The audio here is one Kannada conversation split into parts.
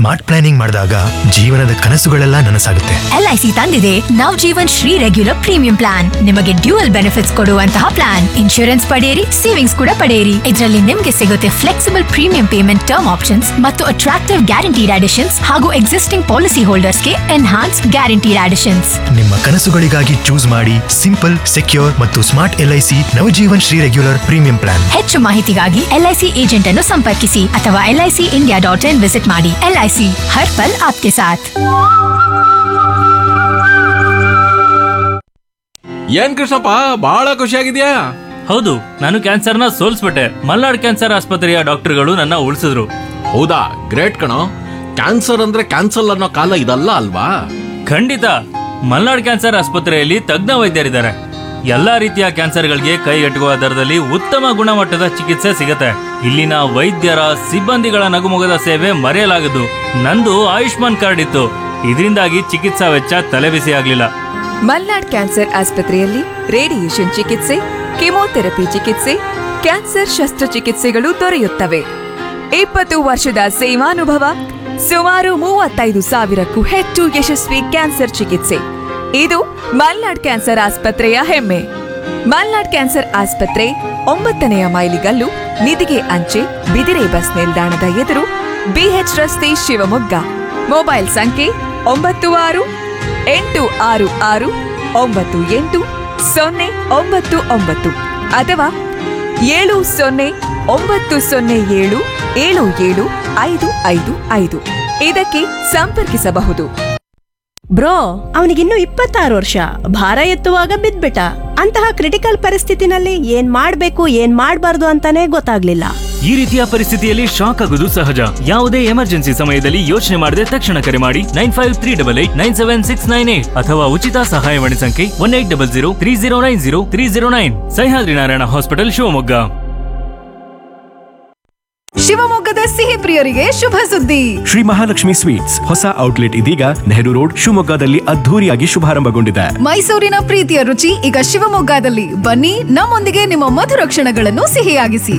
ಸ್ಮಾರ್ಟ್ ಪ್ಲಾನಿಂಗ್ ಮಾಡಿದಾಗ ಜೀವನದ ಕನಸುಗಳೆಲ್ಲ ನನಸಾಗುತ್ತೆ ಎಲ್ಐಸಿ ತಂದಿದೆ Nav Jeevan Shree regular premium plan ನಿಮಗೆ ಡ್ಯೂಯಲ್ ಬೆನಿಫಿಟ್ಸ್ ಕೊಡುವಂತಹ ಪ್ಲಾನ್ ಇನ್ಶೂರೆನ್ಸ್ ಪಡೆಯಿರಿ ಸೇವಿಂಗ್ಸ್ ಕೂಡ ಪಡೆಯಿರಿ ಇದರಲ್ಲಿ ನಿಮಗೆ ಸಿಗುತ್ತೆ flexible premium payment term options ಮತ್ತು ಅಟ್ರಾಕ್ಟಿವ್ ಗ್ಯಾರಂಟಿಡ್ ಅಡಿಷನ್ಸ್ ಹಾಗೂ ಎಕ್ಸಿಸ್ಟಿಂಗ್ ಪಾಲಿಸಿ ಹೋಲ್ಡರ್ಸ್ಗೆ ಎನ್ಹಾನ್ಸ್ಡ್ ಗ್ಯಾರಂಟಿಡ್ ಅಡಿಷನ್ಸ್ ನಿಮ್ಮ ಕನಸುಗಳಿಗಾಗಿ ಚೂಸ್ ಮಾಡಿ ಸಿಂಪಲ್ ಸೆಕ್ಯೂರ್ ಮತ್ತು smart LIC Navjeevan Shree regular premium plan ಹೆಚ್ಚು ಮಾಹಿತಿಗಾಗಿ ಎಲ್ಐಸಿ ಏಜೆಂಟ್ ಅನ್ನು ಸಂಪರ್ಕಿಸಿ ಅಥವಾ LIC India dot in visit ಮಾಡಿ ಎಲ್ಐಸಿ ಹರ್ ಪಲ್ ಆಪ್ಕೆ ಸಾಥ್ ಏನ್ ಕೃಷ್ಣಪ್ಪ ಬಹಳ ಖುಷಿಯಾಗಿದ್ಯಾ ಹೌದು ನಾನು ಕ್ಯಾನ್ಸರ್ನ ಸೋಲ್ಸ್ಬಿಟ್ಟೆ ಮಲ್ನಾಡ್ ಕ್ಯಾನ್ಸರ್ ಆಸ್ಪತ್ರೆಯ ಡಾಕ್ಟರ್ಗಳು ನನ್ನ ಉಳಿಸಿದ್ರು ಹೌದಾ ಗ್ರೇಟ್ ಕಣೋ ಕ್ಯಾನ್ಸರ್ ಅಂದ್ರೆ ಕ್ಯಾನ್ಸಲ್ ಅನ್ನೋ ಕಾಲ ಇದಲ್ಲ ಅಲ್ವಾ ಖಂಡಿತ ಮಲ್ನಾಡ್ ಕ್ಯಾನ್ಸರ್ ಆಸ್ಪತ್ರೆಯಲ್ಲಿ ತಜ್ಞ ವೈದ್ಯರಿದ್ದಾರೆ ಎಲ್ಲಾ ರೀತಿಯ ಕ್ಯಾನ್ಸರ್ಗಳಿಗೆ ಕೈಗೆಟುಕುವ ದರದಲ್ಲಿ ಉತ್ತಮ ಗುಣಮಟ್ಟದ ಚಿಕಿತ್ಸೆ ಸಿಗುತ್ತೆ ಇಲ್ಲಿನ ವೈದ್ಯರ ಸಿಬ್ಬಂದಿಗಳ ನಗುಮೊಗದ ಸೇವೆ ಮರೆಯಲಾಗದು ನಂದು ಆಯುಷ್ಮಾನ್ ಕಾರ್ಡ್ ಇತ್ತು ಇದರಿಂದಾಗಿ ಚಿಕಿತ್ಸಾ ವೆಚ್ಚ ತಲೆಬಿಸಿ ಆಗ್ಲಿಲ್ಲ ಮಲ್ನಾಡ್ ಕ್ಯಾನ್ಸರ್ ಆಸ್ಪತ್ರೆಯಲ್ಲಿ ರೇಡಿಯೇಷನ್ ಚಿಕಿತ್ಸೆ ಕೆಮೊಥೆರಪಿ ಚಿಕಿತ್ಸೆ ಕ್ಯಾನ್ಸರ್ ಶಸ್ತ್ರಚಿಕಿತ್ಸೆಗಳು ದೊರೆಯುತ್ತವೆ ಇಪ್ಪತ್ತು ವರ್ಷದ ಸೇವಾನುಭವ ಸುಮಾರು ಮೂವತ್ತೈದು ಸಾವಿರಕ್ಕೂ ಹೆಚ್ಚು ಯಶಸ್ವಿ ಕ್ಯಾನ್ಸರ್ ಚಿಕಿತ್ಸೆ ಇದು ಮಲ್ನಾಡ್ ಕ್ಯಾನ್ಸರ್ ಆಸ್ಪತ್ರೆಯ ಹೆಮ್ಮೆ ಮಲ್ನಾಡ್ ಕ್ಯಾನ್ಸರ್ ಆಸ್ಪತ್ರೆ ಒಂಬತ್ತನೆಯ ಮೈಲಿಗಲ್ಲು ನಿಧಿಗೆ ಅಂಚೆ ಬಿದಿರೆ ಬಸ್ ನಿಲ್ದಾಣದ ಎದುರು ಬಿಎಚ್ ರಸ್ತೆ ಶಿವಮೊಗ್ಗ ಮೊಬೈಲ್ ಸಂಖ್ಯೆ ಒಂಬತ್ತು ಆರು ಎಂಟು ಆರು ಆರು ಒಂಬತ್ತು ಎಂಟು ಸೊನ್ನೆ ಒಂಬತ್ತು ಒಂಬತ್ತು ಅಥವಾ ಏಳು ಸೊನ್ನೆ ಒಂಬತ್ತು ಸೊನ್ನೆ ಏಳು ಏಳು ಏಳು ಐದು ಐದು ಐದು ಇದಕ್ಕೆ ಸಂಪರ್ಕಿಸಬಹುದು ಬ್ರೋ ಅವನಿಗಿನ್ನು ಇಪ್ಪತ್ತಾರು ವರ್ಷ ಭಾರ ಎತ್ತುವಾಗ ಬಿದ್ಬಿಟ್ಟ ಅಂತಹ ಕ್ರಿಟಿಕಲ್ ಪರಿಸ್ಥಿತಿನಲ್ಲಿ ಏನ್ ಮಾಡ್ಬೇಕು ಏನ್ ಮಾಡ್ಬಾರ್ದು ಅಂತಾನೆ ಗೊತ್ತಾಗ್ಲಿಲ್ಲ ಈ ರೀತಿಯ ಪರಿಸ್ಥಿತಿಯಲ್ಲಿ ಶಾಕ್ ಆಗೋದು ಸಹಜ ಯಾವುದೇ ಎಮರ್ಜೆನ್ಸಿ ಸಮಯದಲ್ಲಿ ಯೋಚನೆ ಮಾಡದೆ ತಕ್ಷಣ ಕರೆ ಮಾಡಿ nine five three double eight nine seven six nine eight ಅಥವಾ ಉಚಿತ ಸಹಾಯವಾಣಿ ಸಂಖ್ಯೆ one eight double zero three zero nine zero three zero nine Sahyadri Narayana hospital Shivamogga ಶಿವಮೊಗ್ಗದ ಸಿಹಿ ಪ್ರಿಯರಿಗೆ ಶುಭ ಸುದ್ದಿ ಶ್ರೀ ಮಹಾಲಕ್ಷ್ಮಿ ಸ್ವೀಟ್ಸ್ ಹೊಸ ಔಟ್ಲೆಟ್ ಇದೀಗ ನೆಹರು ರೋಡ್ ಶಿವಮೊಗ್ಗದಲ್ಲಿ ಅದ್ಧೂರಿಯಾಗಿ ಶುಭಾರಂಭಗೊಂಡಿದೆ ಮೈಸೂರಿನ ಪ್ರೀತಿಯ ರುಚಿ ಈಗ ಶಿವಮೊಗ್ಗದಲ್ಲಿ ಬನ್ನಿ ನಮ್ಮೊಂದಿಗೆ ನಿಮ್ಮ ಮಧುರ ಕ್ಷಣಗಳನ್ನು ಸಿಹಿಯಾಗಿಸಿ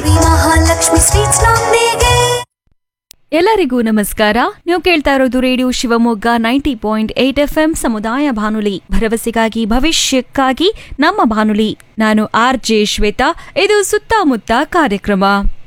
ಎಲ್ಲರಿಗೂ ನಮಸ್ಕಾರ ನೀವು ಕೇಳ್ತಾ ಇರೋದು radio Shivamogga ninety point eight F M ಸಮುದಾಯ ಬಾನುಲಿ ಭರವಸೆಗಾಗಿ ಭವಿಷ್ಯಕ್ಕಾಗಿ ನಮ್ಮ ಬಾನುಲಿ ನಾನು ಆರ್ ಜೆ ಶ್ವೇತಾ ಇದು ಸುತ್ತಮುತ್ತ ಕಾರ್ಯಕ್ರಮ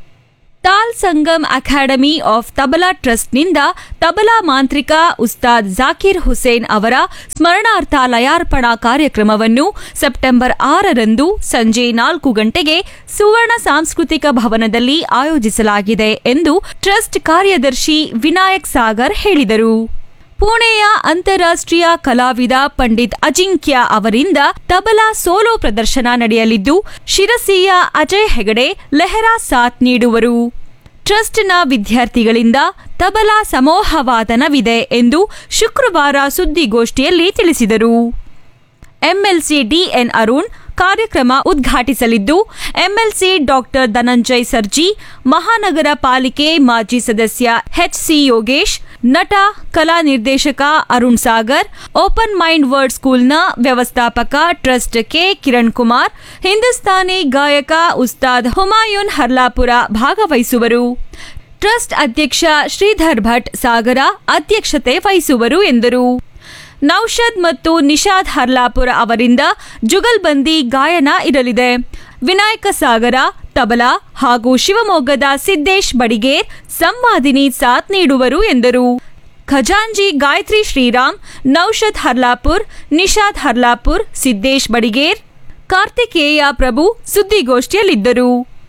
ತಾಲ್ ಸಂಗಮ್ ಅಕಾಡೆಮಿ ಆಫ್ ತಬಲಾ ಟ್ರಸ್ಟ್ನಿಂದ ತಬಲಾ ಮಾಂತ್ರಿಕ ಉಸ್ತಾದ್ ಜಾಕಿರ್ ಹುಸೇನ್ ಅವರ ಸ್ಮರಣಾರ್ಥ ಲಯಾರ್ಪಣಾ ಕಾರ್ಯಕ್ರಮವನ್ನು ಸೆಪ್ಟೆಂಬರ್ ಆರರಂದು ಸಂಜೆ ನಾಲ್ಕು ಗಂಟೆಗೆ ಸುವರ್ಣ ಸಾಂಸ್ಕೃತಿಕ ಭವನದಲ್ಲಿ ಆಯೋಜಿಸಲಾಗಿದೆ ಎಂದು ಟ್ರಸ್ಟ್ ಕಾರ್ಯದರ್ಶಿ ವಿನಾಯಕ್ ಸಾಗರ್ ಹೇಳಿದರು ಪುಣೆಯ ಅಂತಾರಾಷ್ಟ್ರೀಯ ಕಲಾವಿದ ಪಂಡಿತ್ ಅಜಿಂಕ್ಯ ಅವರಿಂದ ತಬಲಾ ಸೋಲೋ ಪ್ರದರ್ಶನ ನಡೆಯಲಿದ್ದು ಶಿರಸಿಯ ಅಜಯ್ ಹೆಗಡೆ ಲೆಹರಾ ಸಾಥ್ ನೀಡುವರು ಟ್ರಸ್ಟ್ನ ವಿದ್ಯಾರ್ಥಿಗಳಿಂದ ತಬಲಾ ಸಮೂಹವಾದನವಿದೆ ಎಂದು ಶುಕ್ರವಾರ ಸುದ್ದಿಗೋಷ್ಠಿಯಲ್ಲಿ ತಿಳಿಸಿದರು ಎಂಎಲ್ಸಿ ಡಿಎನ್ ಅರುಣ್ ಕಾರ್ಯಕ್ರಮ ಉದ್ಘಾಟಿಸಲಿದ್ದು ಎಂಎಲ್ಸಿ ಡಾಕ್ಟರ್ ಧನಂಜಯ್ ಸರ್ಜಿ ಮಹಾನಗರ ಪಾಲಿಕೆ ಮಾಜಿ ಸದಸ್ಯ ಎಚ್ಸಿ ಯೋಗೇಶ್ ನಟ ಕಲಾ ನಿರ್ದೇಶಕ Arun Sagar open mind world ಸ್ಕೂಲ್ನ ವ್ಯವಸ್ಥಾಪಕ ಟ್ರಸ್ಟ್ ಕೆ ಕಿರಣ್ ಕುಮಾರ್ ಹಿಂದೂಸ್ತಾನಿ ಗಾಯಕ ಉಸ್ತಾದ್ ಹುಮಾಯೂನ್ ಹರ್ಲಾಪುರ ಭಾಗವಹಿಸುವರು ಟ್ರಸ್ಟ್ ಅಧ್ಯಕ್ಷ ಶ್ರೀಧರ್ ಭಟ್ ಸಾಗರ ಅಧ್ಯಕ್ಷತೆ ವಹಿಸುವರು ಎಂದರು ನೌಷದ್ ಮತ್ತು ನಿಷಾದ್ ಹರ್ಲಾಪುರ ಅವರಿಂದ ಜುಗಲ್ಬಂದಿ ಗಾಯನ ಇರಲಿದೆ ವಿನಾಯಕ ಸಾಗರ ತಬಲಾ ಹಾಗೂ ಶಿವಮೊಗ್ಗದ ಸಿದ್ದೇಶ್ ಬಡಿಗೇರ್ ಸಂವಾದಿನಿ ಸಾಥ್ ನೀಡುವರು ಎಂದರು ಖಜಾಂಜಿ ಗಾಯತ್ರಿ ಶ್ರೀರಾಮ್ ನೌಷದ್ ಹರ್ಲಾಪುರ್ ನಿಷಾದ್ ಹರ್ಲಾಪುರ್ ಸಿದ್ದೇಶ್ ಬಡಿಗೇರ್ ಕಾರ್ತಿಕೇಯ ಪ್ರಭು ಸುದ್ದಿಗೋಷ್ಠಿಯಲ್ಲಿದ್ದರು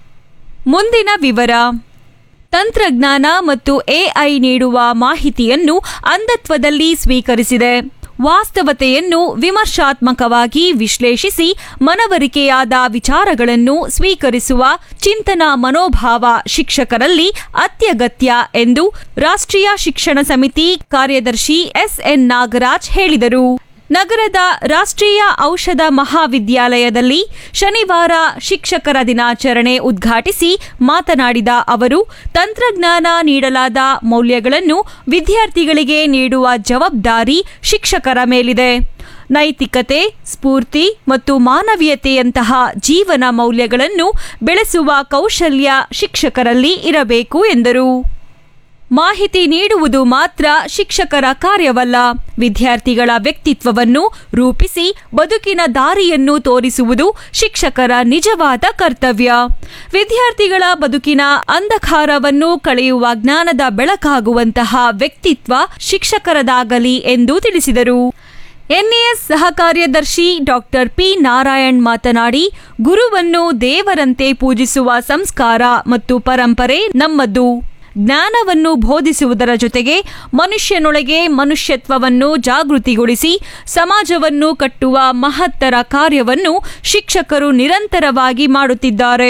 ಮುಂದಿನ ವಿವರ ತಂತ್ರಜ್ಞಾನ ಮತ್ತು ಎಐ ನೀಡುವ ಮಾಹಿತಿಯನ್ನು ಅಂಧತ್ವದಲ್ಲಿ ಸ್ವೀಕರಿಸಿದೆ ವಾಸ್ತವತೆಯನ್ನು ವಿಮರ್ಶಾತ್ಮಕವಾಗಿ ವಿಶ್ಲೇಷಿಸಿ ಮನವರಿಕೆಯಾದ ವಿಚಾರಗಳನ್ನು ಸ್ವೀಕರಿಸುವ ಚಿಂತನಾ ಮನೋಭಾವ ಶಿಕ್ಷಕರಲ್ಲಿ ಅತ್ಯಗತ್ಯ ಎಂದು ರಾಷ್ಟ್ರೀಯ ಶಿಕ್ಷಣ ಸಮಿತಿ ಕಾರ್ಯದರ್ಶಿ ಎಸ್ಎನ್ ನಾಗರಾಜ್ ಹೇಳಿದರು ನಗರದ ರಾಷ್ಟ್ರೀಯ ಔಷಧ ಮಹಾವಿದ್ಯಾಲಯದಲ್ಲಿ ಶನಿವಾರ ಶಿಕ್ಷಕರ ದಿನಾಚರಣೆ ಉದ್ಘಾಟಿಸಿ ಮಾತನಾಡಿದ ಅವರು ತಂತ್ರಜ್ಞಾನ ನೀಡಲಾದ ಮೌಲ್ಯಗಳನ್ನು ವಿದ್ಯಾರ್ಥಿಗಳಿಗೆ ನೀಡುವ ಜವಾಬ್ದಾರಿ ಶಿಕ್ಷಕರ ಮೇಲಿದೆ ನೈತಿಕತೆ ಸ್ಫೂರ್ತಿ ಮತ್ತು ಮಾನವೀಯತೆಯಂತಹ ಜೀವನ ಮೌಲ್ಯಗಳನ್ನು ಬೆಳೆಸುವ ಕೌಶಲ್ಯ ಶಿಕ್ಷಕರಲ್ಲಿ ಇರಬೇಕು ಎಂದರು ಮಾಹಿತಿ ನೀಡುವುದು ಮಾತ್ರ ಶಿಕ್ಷಕರ ಕಾರ್ಯವಲ್ಲ ವಿದ್ಯಾರ್ಥಿಗಳ ವ್ಯಕ್ತಿತ್ವವನ್ನು ರೂಪಿಸಿ ಬದುಕಿನ ದಾರಿಯನ್ನು ತೋರಿಸುವುದು ಶಿಕ್ಷಕರ ನಿಜವಾದ ಕರ್ತವ್ಯ ವಿದ್ಯಾರ್ಥಿಗಳ ಬದುಕಿನ ಅಂಧಕಾರವನ್ನು ಕಳೆಯುವ ಜ್ಞಾನದ ಬೆಳಕಾಗುವಂತಹ ವ್ಯಕ್ತಿತ್ವ ಶಿಕ್ಷಕರದಾಗಲಿ ಎಂದು ತಿಳಿಸಿದರು ಎನ್ಎಎಸ್ ಸಹ ಕಾರ್ಯದರ್ಶಿ ಡಾಕ್ಟರ್ ಪಿ ನಾರಾಯಣ್ ಮಾತನಾಡಿ ಗುರುವನ್ನು ದೇವರಂತೆ ಪೂಜಿಸುವ ಸಂಸ್ಕಾರ ಮತ್ತು ಪರಂಪರೆ ನಮ್ಮದು ಜ್ಞಾನವನ್ನು ಬೋಧಿಸುವುದರ ಜೊತೆಗೆ ಮನುಷ್ಯನೊಳಗೆ ಮನುಷ್ಯತ್ವವನ್ನು ಜಾಗೃತಿಗೊಳಿಸಿ ಸಮಾಜವನ್ನು ಕಟ್ಟುವ ಮಹತ್ತರ ಕಾರ್ಯವನ್ನು ಶಿಕ್ಷಕರು ನಿರಂತರವಾಗಿ ಮಾಡುತ್ತಿದ್ದಾರೆ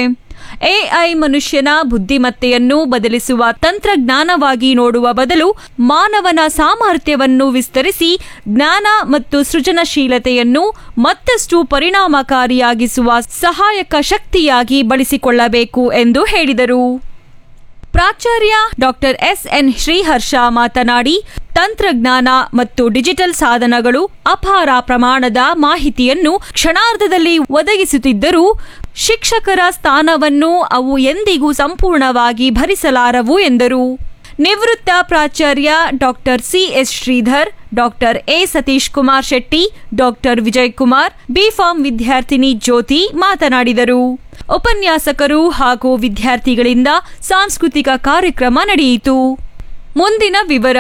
ಎಐ ಮನುಷ್ಯನ ಬುದ್ಧಿಮತ್ತೆಯನ್ನು ಬದಲಿಸುವ ತಂತ್ರಜ್ಞಾನವಾಗಿ ನೋಡುವ ಬದಲು ಮಾನವನ ಸಾಮರ್ಥ್ಯವನ್ನು ವಿಸ್ತರಿಸಿ ಜ್ಞಾನ ಮತ್ತು ಸೃಜನಶೀಲತೆಯನ್ನು ಮತ್ತಷ್ಟು ಪರಿಣಾಮಕಾರಿಯಾಗಿಸುವ ಸಹಾಯಕ ಶಕ್ತಿಯಾಗಿ ಬಳಸಿಕೊಳ್ಳಬೇಕು ಎಂದು ಹೇಳಿದರು ಪ್ರಾಚಾರ್ಯ ಡಾಕ್ಟರ್ ಎಸ್ ಎನ್ ಶ್ರೀಹರ್ಷ ಮಾತನಾಡಿ ತಂತ್ರಜ್ಞಾನ ಮತ್ತು ಡಿಜಿಟಲ್ ಸಾಧನಗಳು ಅಪಾರ ಪ್ರಮಾಣದ ಮಾಹಿತಿಯನ್ನು ಕ್ಷಣಾರ್ಧದಲ್ಲಿ ಒದಗಿಸುತ್ತಿದ್ದರೂ ಶಿಕ್ಷಕರ ಸ್ಥಾನವನ್ನು ಅವು ಎಂದಿಗೂ ಸಂಪೂರ್ಣವಾಗಿ ಭರಿಸಲಾರವು ಎಂದರು ನಿವೃತ್ತ ಪ್ರಾಚಾರ್ಯ doctor C S Shridhar doctor A Satish Kumar Shetty doctor Vijay Kumar B Pharm ವಿದ್ಯಾರ್ಥಿನಿ ಜ್ಯೋತಿ ಮಾತನಾಡಿದರು ಉಪನ್ಯಾಸಕರು ಹಾಗೂ ವಿದ್ಯಾರ್ಥಿಗಳಿಂದ ಸಾಂಸ್ಕೃತಿಕ ಕಾರ್ಯಕ್ರಮ ನಡೆಯಿತು ಮುಂದಿನ ವಿವರ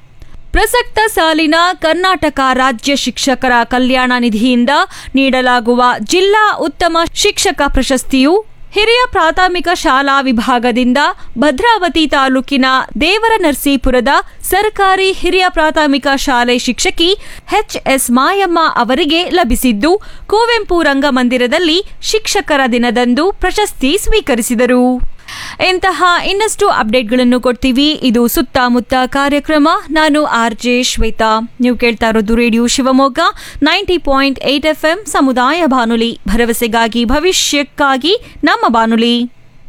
ಪ್ರಸಕ್ತ ಸಾಲಿನ ಕರ್ನಾಟಕ ರಾಜ್ಯ ಶಿಕ್ಷಕರ ಕಲ್ಯಾಣ ನಿಧಿಯಿಂದ ನೀಡಲಾಗುವ ಜಿಲ್ಲಾ ಉತ್ತಮ ಶಿಕ್ಷಕ ಪ್ರಶಸ್ತಿಯು ಹಿರಿಯ ಪ್ರಾಥಮಿಕ ಶಾಲಾ ವಿಭಾಗದಿಂದ ಭದ್ರಾವತಿ ತಾಲೂಕಿನ ದೇವರನರಸೀಪುರದ ಸರ್ಕಾರಿ ಹಿರಿಯ ಪ್ರಾಥಮಿಕ ಶಾಲೆ ಶಿಕ್ಷಕಿ ಎಚ್ಎಸ್ ಮಾಯಮ್ಮ ಅವರಿಗೆ ಲಭಿಸಿದ್ದು ಕುವೆಂಪು ರಂಗಮಂದಿರದಲ್ಲಿ ಶಿಕ್ಷಕರ ದಿನದಂದು ಪ್ರಶಸ್ತಿ ಸ್ವೀಕರಿಸಿದರು ಇಂತಹ ಇನ್ನಷ್ಟು ಅಪ್ಡೇಟ್ಗಳನ್ನು ಕೊಡ್ತೀವಿ ಇದು ಸುತ್ತಮುತ್ತ ಕಾರ್ಯಕ್ರಮ ನಾನು ಆರ್ ಜೆ ಶ್ವೇತಾ ನೀವು ಕೇಳ್ತಾ ಇರೋದು radio Shivamogga ninety point eight F M ಸಮುದಾಯ ಬಾನುಲಿ ಭರವಸೆಗಾಗಿ ಭವಿಷ್ಯಕ್ಕಾಗಿ ನಮ್ಮ ಬಾನುಲಿ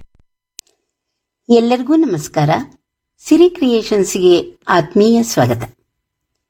ಎಲ್ಲರಿಗೂ ನಮಸ್ಕಾರ ಸಿರಿ ಕ್ರಿಯೇಷನ್ಸ್ಗೆ ಆತ್ಮೀಯ ಸ್ವಾಗತ